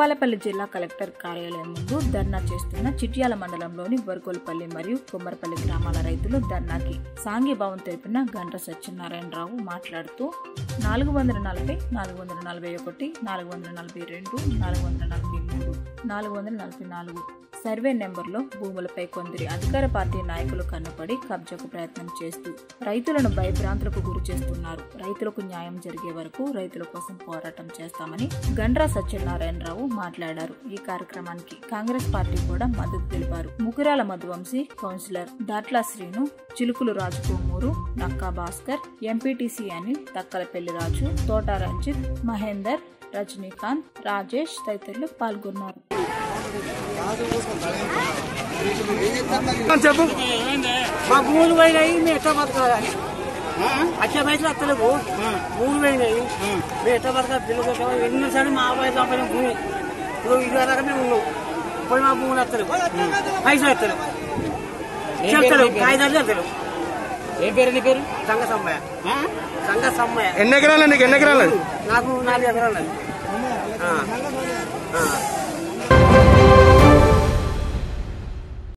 భూపాలపల్లి జిల్లా కలెక్టర్ కార్యాలయం ముందు ధర్నా చేస్తున్న చిట్యాల మండలంలోని బొరగోలుపల్లి మరియు కుమ్మరపల్లి గ్రామాల రైతులు ధర్నాకి సాంఘీభావం తెలిపిన గంట సత్యనారాయణరావు మాట్లాడుతూ నాలుగు వందల నలభై నాలుగు వందల నలభై ఒకటి నాలుగు వందల నలభై రెండు నాలుగు వందల నలభై మూడు నాలుగు వందల నలభై నాలుగు సర్వే నెంబర్లో భూములపై కొందరి అధికార పార్టీ నాయకులు కన్నుపడి కబ్జాకు ప్రయత్నం చేస్తూ రైతులను భయభ్రాంతులకు గురి చేస్తున్నారు రైతులకు న్యాయం జరిగే వరకు రైతుల కోసం పోరాటం చేస్తామని గండ్రా సత్యనారాయణరావు మాట్లాడారు ఈ కార్యక్రమానికి కాంగ్రెస్ పార్టీ కూడా మద్దతు తెలిపారు ముకురాల మధువంశీ కౌన్సిలర్ దాట్లా శ్రీను చిలుకులు రాజు కొమ్మూరు నక్కా భాస్కర్ ఎంపీటీసీ అనిల్ తక్కలపల్లి రాజు తోట రంజిత్ మహేందర్ రజనీకాంత్ రాజేష్ తదితరులు పాల్గొన్నారు చెప్పు మా భూములు పోయినాయి మేము ఎట్లా బతకాలి అచ్చా పైసలు వస్తలేవు భూములు పోయినాయి మేము ఎట్లా బతకాలి పిల్లలు ఎన్నిసార్లు మా అబ్బాయి సంపాదించిన భూమి ఇప్పుడు ఇదివరకు మేము ఉన్నాం ఇప్పుడు మా భూములు వస్తలేవు పైసలు వస్తలేవు చెప్తలేవు కాగితాలు చెప్తలేవు ఏం పేరు నీ పేరు సంఘ సమ్మయ్య సంఘ సమ్మయ్య ఎన్ని ఎకరాలు నీకు ఎన్ని ఎకరాలు నాకు నాలుగు ఎకరాలు అది. ఆ. ఆ.